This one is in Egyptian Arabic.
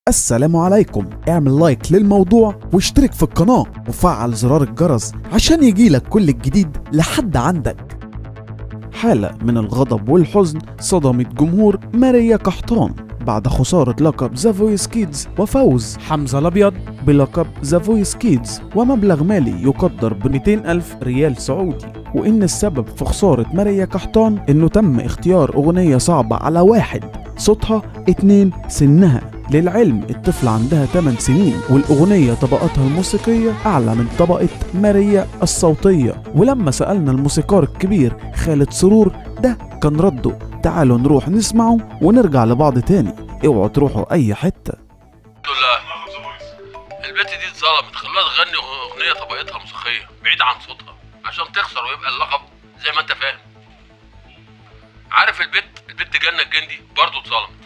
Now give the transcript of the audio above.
السلام عليكم اعمل لايك للموضوع واشترك في القناة وفعل زرار الجرس عشان يجيلك كل الجديد لحد عندك حالة من الغضب والحزن صدمت جمهور ماريا قحطان بعد خسارة لقب ذا فويس كيدز وفوز حمزة الأبيض بلقب ذا فويس كيدز ومبلغ مالي يقدر ب 200 ألف ريال سعودي وإن السبب في خسارة ماريا قحطان إنه تم اختيار أغنية صعبة على واحد صوتها اتنين سنها للعلم الطفل عندها 8 سنين والأغنية طبقتها الموسيقية أعلى من طبقة ماريا الصوتية ولما سألنا الموسيقار الكبير خالد سرور ده كان رده تعالوا نروح نسمعه ونرجع لبعض تاني اوعوا تروحوا أي حتة الحمد لله البت دي اتظلمت خلوها تغني اغنيه طبقتها موسيقيه بعيد عن صوتها عشان تخسر ويبقى اللقب زي ما انت فاهم عارف البت البت جنة الجندي برضه اتظلمت